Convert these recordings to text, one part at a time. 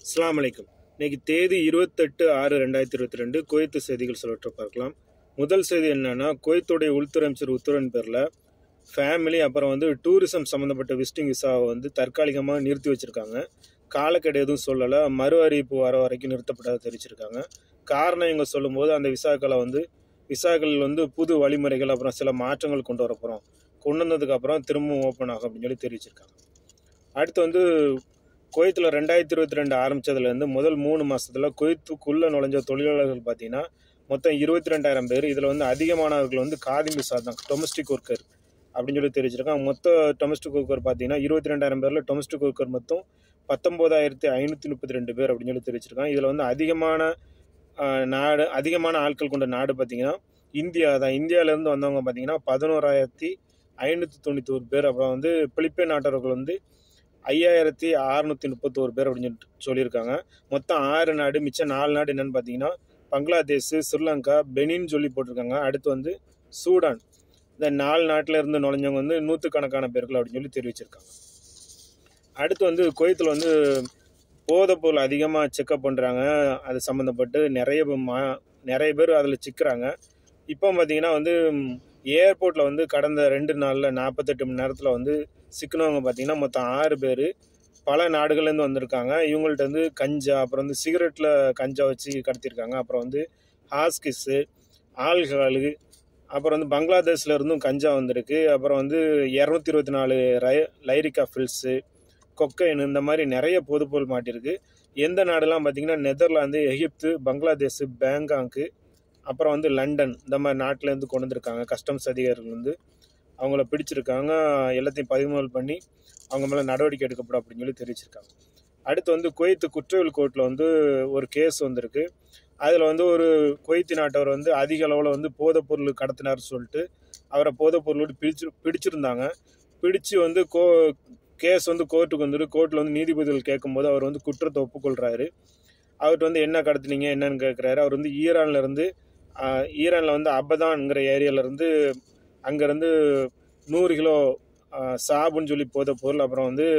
அஸ்ஸலாமு அலைக்கும் இன்னைக்கு தேதி இருபத்தெட்டு ஆறு ரெண்டாயிரத்தி இருபத்தி ரெண்டு குவைத்து செய்திகள் சிலவற்றை பார்க்கலாம் முதல் செய்தி என்னன்னா குவைத்துடைய உள்துறை அமைச்சர் உத்தரவின் பேரில் ஃபேமிலி அப்புறம் வந்து டூரிசம் சம்மந்தப்பட்ட விசிட்டிங் விசாவை வந்து தற்காலிகமாக நிறுத்தி வச்சுருக்காங்க காலக்கெடு எதுவும் சொல்லலை மறு அறிவிப்பு வர வரைக்கும் நிறுத்தப்பட்டதாக தெரிவிச்சிருக்காங்க காரணம் இவங்க சொல்லும்போது அந்த விசாக்களை வந்து விசாக்கள் வந்து புது வழிமுறைகள் அப்புறம் சில மாற்றங்கள் கொண்டு வர போகிறோம் கொண்டு வந்ததுக்கு அப்புறம் திரும்பவும் ஓப்பன் ஆகும் அப்படின்னு சொல்லி தெரிவிச்சிருக்காங்க அடுத்து வந்து குவைத்தில் ரெண்டாயிரத்தி இருபத்தி ரெண்டு ஆரம்பித்ததுலேருந்து முதல் மூணு மாதத்தில் குவைத்துக்குள்ளே நுழைஞ்ச தொழிலாளர்கள் பார்த்தீங்கன்னா மொத்தம் இருபத்தி ரெண்டாயிரம் பேர் இதில் வந்து அதிகமானவர்கள் வந்து காதிம் விசா தான் டொமஸ்டிக் ஒர்க்கர் அப்படின்னு சொல்லி தெரிவிச்சிருக்காங்க மொத்த டொமஸ்டிக் ஒர்க்கர் பார்த்தீங்கன்னா இருபத்தி ரெண்டாயிரம் பேரில் டொமஸ்டிக் ஒர்க்கர் மொத்தம் பத்தொம்போதாயிரத்தி ஐநூற்றி முப்பத்தி ரெண்டு பேர் அப்படின்னு சொல்லி தெரிவிச்சிருக்காங்க இதில் வந்து அதிகமான ஆஹ், நாடு அதிகமான ஆட்கள் கொண்ட நாடு பார்த்தீங்கன்னா இந்தியா தான் இந்தியாவிலேருந்து வந்தவங்க பார்த்தீங்கன்னா பதினோராயிரத்தி ஐநூற்றி தொண்ணூற்றி ஒரு பேர் அப்புறம் வந்து பிலிப்பைன் நாட்டவர்கள் வந்து ஐயாயிரத்தி அறுநூற்றி முப்பத்தோரு பேர் அப்படின்னு சொல்லிட்டு சொல்லியிருக்காங்க மொத்தம் ஆறு நாடு மிச்சம் நாலு நாடு என்னன்னு பார்த்தீங்கன்னா பங்களாதேஷ் ஸ்ரீலங்கா பெனின்னு சொல்லி போட்டிருக்காங்க அடுத்து வந்து சூடான் இந்த நாலு நாட்டில் இருந்து நுழைஞ்சவங்க வந்து நூற்றுக்கணக்கான பேர்கள் அப்படின்னு சொல்லி தெரிவிச்சிருக்காங்க அடுத்து வந்து குவைத்தில் வந்து போதைப்பொருள் அதிகமாக செக்அப் பண்ணுறாங்க அது சம்மந்தப்பட்டு நிறைய ப- மா நிறைய பேர் அதில் சிக்கிறாங்க இப்போ பார்த்தீங்கன்னா வந்து ஏர்போர்ட்டில் வந்து கடந்த ரெண்டு நாளில் நாற்பத்தெட்டு மணி நேரத்தில் வந்து சிக்கினவங்க பார்த்தீங்கன்னா மொத்தம் ஆறு பேர் பல நாடுகள்லேருந்து வந்திருக்காங்க இவங்கள்ட்ட வந்து கஞ்சா அப்புறம் வந்து சிகரெட்டில் கஞ்சா வச்சு கடத்தியிருக்காங்க அப்புறம் வந்து ஹாஸ்கிஸ்ஸு ஆல்கஹாலு அப்புறம் வந்து பங்களாதேஷ்ல இருந்தும் கஞ்சா வந்திருக்கு அப்புறம் வந்து இரநூத்தி இருபத்தி நாலு ரை லைரிக்கா ஃபில்ஸு கொக்கைன் இந்த மாதிரி நிறைய பொதுப்பொருள் மாட்டியிருக்கு எந்த நாடெல்லாம் பார்த்தீங்கன்னா நெதர்லாந்து எகிப்து பங்களாதேஷ் பேங்காங்கு அப்புறம் வந்து லண்டன் இந்த மாதிரி நாட்டிலேருந்து கொண்டு வந்திருக்காங்க கஸ்டம்ஸ் அதிகாரிகள் வந்து அவங்கள பிடிச்சிருக்காங்க எல்லாத்தையும் பதிமூல் பண்ணி அவங்க மேலே நடவடிக்கை எடுக்கப்படும் அப்படின்னு சொல்லி தெரிவிச்சிருக்காங்க அடுத்து வந்து குவைத்து குற்றவியல் கோர்ட்டில் வந்து ஒரு கேஸ் வந்திருக்கு அதில் வந்து ஒரு குவைத்தி நாட்டவர் வந்து அதிக அளவில் வந்து போதைப்பொருள் கடத்தினார்னு சொல்லிட்டு அவரை போதைப்பொருளோடு பிடிச்சு பிடிச்சிருந்தாங்க பிடிச்சு வந்து கோ கேஸ் வந்து கோர்ட்டுக்கு வந்துட்டு கோர்ட்டில் வந்து நீதிபதிகள் கேட்கும்போது அவர் வந்து குற்றத்தை ஒப்புக்கொள்கிறாரு அவர்கிட்ட வந்து என்ன கடத்துனீங்க என்னன்னு கேட்குறாரு அவர் வந்து ஈரான்ல இருந்து ஆஹ், ஈரான்ல வந்து அபதான்ங்கிற ஏரியால இருந்து அங்கேருந்து நூறு கிலோ ஆஹ், சாபுன்னு சொல்லி போத பொருள் அப்புறம் வந்து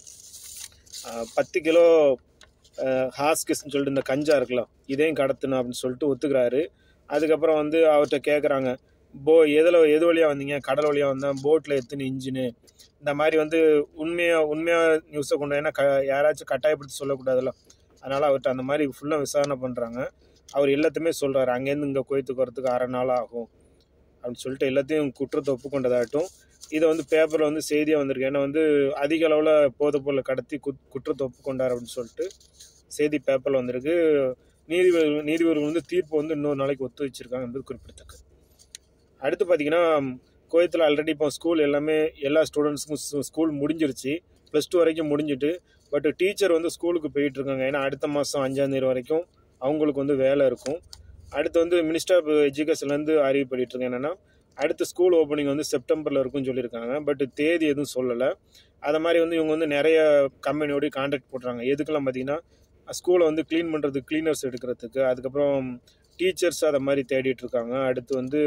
ஆஹ், பத்து கிலோ ஹாஸ்கிஸ்ன்னு சொல்லிட்டு இந்த கஞ்சா இருக்கலாம் இதையும் கடத்தணும் அப்படின்னு சொல்லிட்டு ஒத்துக்கிறாரு அதுக்கப்புறம் வந்து அவர்கிட்ட கேட்குறாங்க போ எதில் எது வழியாக வந்தீங்க கடல் வழியாக வந்தேன் போட்டில் எத்தனை இன்ஜினு இந்த மாதிரி வந்து உண்மையாக உண்மையாக நியூஸை கொண்டு ஏன்னா க யாராச்சும் கட்டாயப்படுத்தி சொல்லக்கூடாதுல்ல அதனால் அவர்கிட்ட அந்த மாதிரி ஃபுல்லாக விசாரணை பண்ணுறாங்க அவர் எல்லாத்தையுமே சொல்கிறாரு அங்கேருந்து இங்கே கோயத்துக்கு வரத்துக்கு அரை நாள் ஆகும் அப்படின்னு சொல்லிட்டு எல்லாத்தையும் குற்றத்தை ஒப்புக்கொண்டதாகட்டும் இதை வந்து பேப்பரில் வந்து செய்தியாக வந்திருக்கு ஏன்னா வந்து அதிக அளவில் போதைப்பொருளை கடத்தி குத் குற்றத்தை ஒப்புக்கொண்டார் அப்படின்னு சொல்லிட்டு செய்தி பேப்பரில் வந்திருக்கு நீதிபதிகள் நீதிபதிகள் வந்து தீர்ப்பு வந்து இன்னொரு நாளைக்கு ஒத்து வச்சிருக்காங்க என்பது குறிப்பிடத்தக்கது அடுத்து பார்த்தீங்கன்னா கோயத்தில் ஆல்ரெடி இப்போ ஸ்கூல் எல்லாமே எல்லா ஸ்டூடெண்ட்ஸுக்கும் ஸ்கூல் முடிஞ்சிருச்சு ப்ளஸ் டூ வரைக்கும் முடிஞ்சிட்டு பட் டீச்சர் வந்து ஸ்கூலுக்கு போயிட்டு இருக்காங்க ஏன்னா அடுத்த மாதம் அஞ்சாம் தேதி வரைக்கும் அவங்களுக்கு வந்து வேலை இருக்கும் அடுத்து வந்து மினிஸ்டர் ஆஃப் எஜுகேஷன்லேருந்து அறிவு பண்ணிட்டு இருக்கேன் என்னென்னா அடுத்த ஸ்கூல் ஓப்பனிங் வந்து செப்டம்பரில் இருக்கும்னு சொல்லியிருக்காங்க பட் தேதி எதுவும் சொல்லலை அதை மாதிரி வந்து இவங்க வந்து நிறைய கம்பெனியோடய கான்ட்ராக்ட் போடுறாங்க எதுக்கெல்லாம் பார்த்தீங்கன்னா ஸ்கூலை வந்து க்ளீன் பண்ணுறதுக்கு க்ளீனர்ஸ் எடுக்கிறதுக்கு அதுக்கப்புறம் டீச்சர்ஸ் அதை மாதிரி தேடிட்டு இருக்காங்க அடுத்து வந்து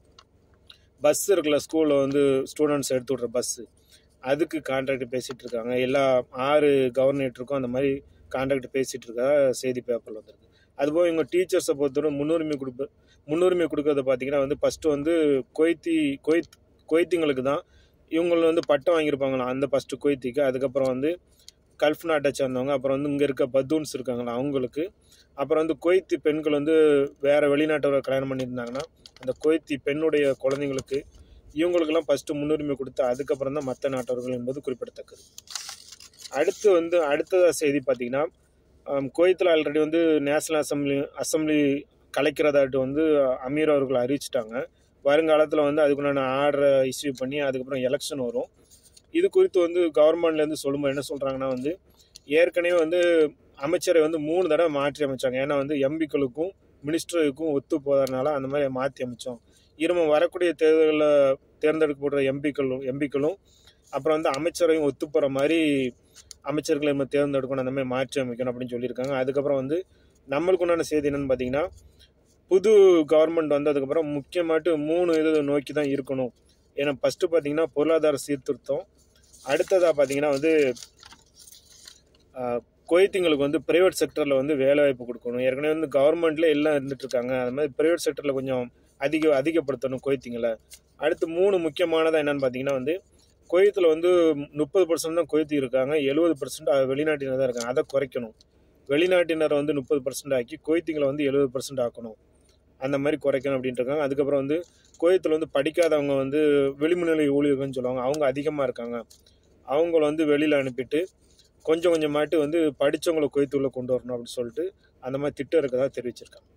பஸ் இருக்குல்ல ஸ்கூலில் வந்து ஸ்டூடெண்ட்ஸ் எடுத்து விட்ற பஸ்ஸு அதுக்கு கான்ட்ராக்ட் பேசிகிட்டு இருக்காங்க எல்லா ஆறு கவர்னேட்டருக்கும் அந்த மாதிரி கான்ட்ராக்ட் பேசிகிட்டு இருக்கா செய்தி பேப்பரில் வந்திருக்கு அதுபோக இவங்க டீச்சர்ஸை பொறுத்தவரை முன்னுரிமை கொடுப்ப முன்னுரிமை கொடுக்கறத பார்த்தீங்கன்னா வந்து ஃபஸ்ட்டு வந்து கொய்த்தி கொய்த் கொய்த்திங்களுக்கு தான் இவங்க வந்து பட்டம் வாங்கியிருப்பாங்களா அந்த ஃபஸ்ட்டு கொய்த்திக்கு அதுக்கப்புறம் வந்து கல்ஃப் நாட்டை சேர்ந்தவங்க அப்புறம் வந்து இங்கே இருக்க பத்தூன்ஸ் இருக்காங்களா அவங்களுக்கு அப்புறம் வந்து கொய்த்தி பெண்கள் வந்து வேறு வெளிநாட்டவரை கல்யாணம் பண்ணியிருந்தாங்கன்னா அந்த கொய்த்தி பெண்ணுடைய குழந்தைங்களுக்கு இவங்களுக்கெல்லாம் ஃபஸ்ட்டு முன்னுரிமை கொடுத்து அதுக்கப்புறம் தான் மற்ற நாட்டவர்கள் என்பது குறிப்பிடத்தக்கது அடுத்து வந்து அடுத்ததா செய்தி பார்த்தீங்கன்னா கோயத்தில் ஆல்ரெடி வந்து நேஷனல் அசம்பிளி அசம்பிளி கலைக்கிறதாட்டு வந்து அமீர் அவர்கள் அறிவிச்சிட்டாங்க வருங்காலத்தில் வந்து அதுக்குண்டான ஆர்டரை இஷ்யூ பண்ணி அதுக்கப்புறம் எலெக்ஷன் வரும் இது குறித்து வந்து கவர்மெண்ட்லேருந்து சொல்லும்போது என்ன சொல்கிறாங்கன்னா வந்து ஏற்கனவே வந்து அமைச்சரை வந்து மூணு தடவை மாற்றி அமைச்சாங்க ஏன்னா வந்து எம்பிக்களுக்கும் மினிஸ்டருக்கும் ஒத்து போதறனால அந்த மாதிரி மாற்றி அமைச்சோம் இரும வரக்கூடிய தேர்தலில் தேர்ந்தெடுக்கப்படுற எம்பிக்களும் எம்பிக்களும் அப்புறம் வந்து அமைச்சரையும் ஒத்து போகிற மாதிரி அமைச்சர்களை நம்ம தேர்ந்தெடுக்கணும் அந்த மாதிரி மாற்றி அமைக்கணும் அப்படின்னு சொல்லியிருக்காங்க அதுக்கப்புறம் வந்து நம்மளுக்கு உண்டான செய்தி என்னன்னு பார்த்தீங்கன்னா புது கவர்மெண்ட் வந்ததுக்கப்புறம் முக்கியமாட்டு மூணு இது நோக்கி தான் இருக்கணும் ஏன்னா ஃபஸ்ட்டு பார்த்தீங்கன்னா பொருளாதார சீர்திருத்தம் அடுத்ததாக பார்த்தீங்கன்னா வந்து ஆஹ், குவைத்திங்களுக்கு வந்து ப்ரைவேட் செக்டரில் வந்து வேலை வாய்ப்பு கொடுக்கணும் ஏற்கனவே வந்து கவர்மெண்ட்ல எல்லாம் இருந்துட்டு இருக்காங்க அது மாதிரி ப்ரைவேட் செக்டரில் கொஞ்சம் அதிக அதிகப்படுத்தணும் குவைத்திங்களை அடுத்து மூணு முக்கியமானதாக என்னன்னு பார்த்தீங்கன்னா வந்து குவைத்தில் வந்து முப்பது பர்சன்ட் தான் குவைத்தி இருக்காங்க எழுபது பர்சன்ட் வெளிநாட்டினர் தான் இருக்காங்க அதை குறைக்கணும் வெளிநாட்டினரை வந்து முப்பது பர்சன்ட் ஆக்கி குவைத்திங்களை வந்து எழுபது பர்சன்ட் ஆக்கணும் அந்த மாதிரி குறைக்கணும் அப்படின்ட்டு இருக்காங்க அதுக்கப்புறம் வந்து குவைத்தில் வந்து படிக்காதவங்க வந்து வெளிமுநிலை ஊழியர்கள்னு சொல்லுவாங்க அவங்க அதிகமாக இருக்காங்க அவங்கள வந்து வெளியில் அனுப்பிட்டு கொஞ்சம் கொஞ்சமாட்டு வந்து படித்தவங்களை குவைத்துக்குள்ளே கொண்டு வரணும் அப்படின்னு சொல்லிட்டு அந்த மாதிரி திட்டம் இருக்கதா தெரிவிச்சிருக்காங்க